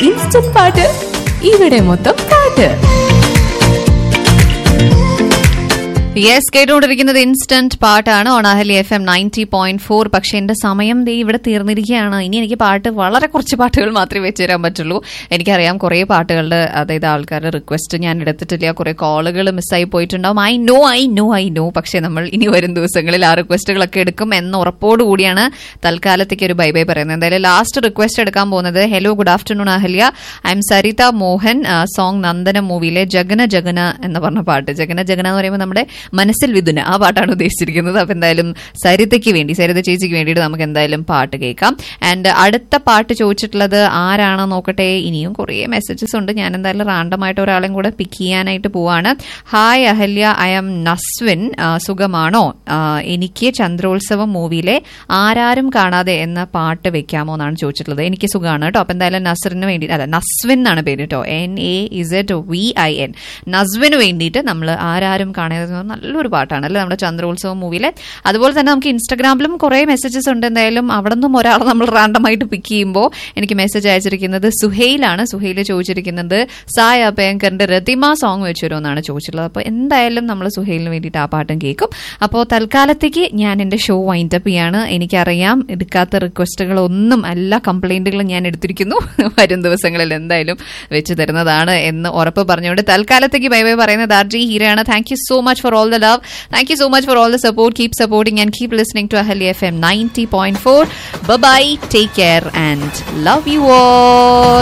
instant പാട്ട് ഇവിടെ മൊത്തം പാട്ട് യെസ് കേട്ടുകൊണ്ടിരിക്കുന്നത് ഇൻസ്റ്റന്റ് പാട്ടാണ് ഓണാഹലി F M ninety point four പക്ഷെ എന്റെ സമയം ദേ ഇവിടെ തീർന്നിരിക്കുകയാണ് ഇനി എനിക്ക് പാട്ട് വളരെ കുറച്ച് പാട്ടുകൾ മാത്രമേ വെച്ച് തരാൻ പറ്റുള്ളൂ എനിക്കറിയാം കുറേ പാട്ടുകളുടെ അതായത് ആൾക്കാരുടെ റിക്വസ്റ്റ് ഞാൻ എടുത്തിട്ടില്ല കുറേ കോളുകൾ മിസ്സായി പോയിട്ടുണ്ടാവും I know I know I know പക്ഷെ നമ്മൾ ഇനി വരും ദിവസങ്ങളിൽ ആ റിക്വസ്റ്റുകളൊക്കെ എടുക്കും എന്ന ഉറപ്പോടു കൂടിയാണ് തൽക്കാലത്തേക്ക് ഒരു ബൈ ബൈ പറയുന്നത് എന്തായാലും ലാസ്റ്റ് റിക്വസ്റ്റ് എടുക്കാൻ പോകുന്നത് hello good afternoon Ahalya I'm Saritha Mohan song Nandana മൂവിയിലെ ജഗന ജഗന എന്ന് പറഞ്ഞ പാട്ട് ജഗന ജഗന എന്ന് പറയുമ്പോൾ നമ്മുടെ മനസ്സിൽ വിതുന ആ പാട്ടാണ് ഉദ്ദേശിച്ചിരിക്കുന്നത് അപ്പൊ എന്തായാലും സരിതയ്ക്ക് വേണ്ടി സരിത ചേച്ചിക്ക് വേണ്ടിയിട്ട് നമുക്ക് എന്തായാലും പാട്ട് കേൾക്കാം ആൻഡ് അടുത്ത പാട്ട് ചോദിച്ചിട്ടുള്ളത് ആരാണെന്ന് നോക്കട്ടെ ഇനിയും കുറേ മെസ്സേജസ് ഉണ്ട് ഞാൻ എന്തായാലും റാൻഡമായിട്ട് ഒരാളെയും കൂടെ പിക്ക് ചെയ്യാനായിട്ട് പോവാണ് hi Ahalya I'm Naswin ആ, സുഖമാണോ ആ, എനിക്ക് ചന്ദ്രോത്സവം മൂവിയിലെ ആരാരും കാണാതെ എന്ന പാട്ട് വെക്കാമോ എന്നാണ് ചോദിച്ചിട്ടുള്ളത് എനിക്ക് സുഖമാണ് കേട്ടോ അപ്പൊ എന്തായാലും നസറിന് വേണ്ടി അല്ല നസ്വിൻ എന്നാണ് പേര് കേട്ടോ N A Z V I N നസ്വിന് വേണ്ടിയിട്ട് നമ്മൾ ആരാരും കാണാതെ എന്ന് പറഞ്ഞ നല്ലൊരു പാട്ടാണ് അല്ലേ നമ്മുടെ ചന്ദ്രോത്സവം മൂവിയിലെ അതുപോലെ തന്നെ നമുക്ക് ഇൻസ്റ്റാഗ്രാമിലും കുറേ മെസ്സേജസ് ഉണ്ട് എന്തായാലും അവിടെ നിന്നും ഒരാളെ നമ്മൾ റാൻഡമായിട്ട് പിക്ക് ചെയ്യുമ്പോൾ എനിക്ക് മെസ്സേജ് അയച്ചിരിക്കുന്നത് സുഹൈലാണ് സുഹൈൽ ചോദിച്ചിരിക്കുന്നത് സായ് അഭയങ്കറിന്റെ രതിമ സോങ് വെച്ചുതരുമോ എന്നാണ് ചോദിച്ചിട്ടുള്ളത് അപ്പോൾ എന്തായാലും നമ്മൾ സുഹൈലിന് വേണ്ടിയിട്ട് ആ പാട്ടും കേൾക്കും അപ്പോൾ തൽക്കാലത്തേക്ക് ഞാൻ എൻ്റെ ഷോ വൈൻഡ് അപ്പ് ചെയ്യാണ് എനിക്കറിയാം എടുക്കാത്ത റിക്വസ്റ്റുകളൊന്നും എല്ലാ കംപ്ലൈന്റുകളും ഞാൻ എടുത്തിരിക്കുന്നു വരും ദിവസങ്ങളിൽ എന്തായാലും വെച്ച് തരുന്നതാണ് എന്ന് ഉറപ്പ് പറഞ്ഞുകൊണ്ട് തൽക്കാലത്തേക്ക് ബൈ ബൈ പറയുന്നത് ആർ ജി ഹീരയാണ് thank you so much for all the love thank you so much for all the support keep supporting and keep listening to Ahalia F M ninety point four bye take care and love you all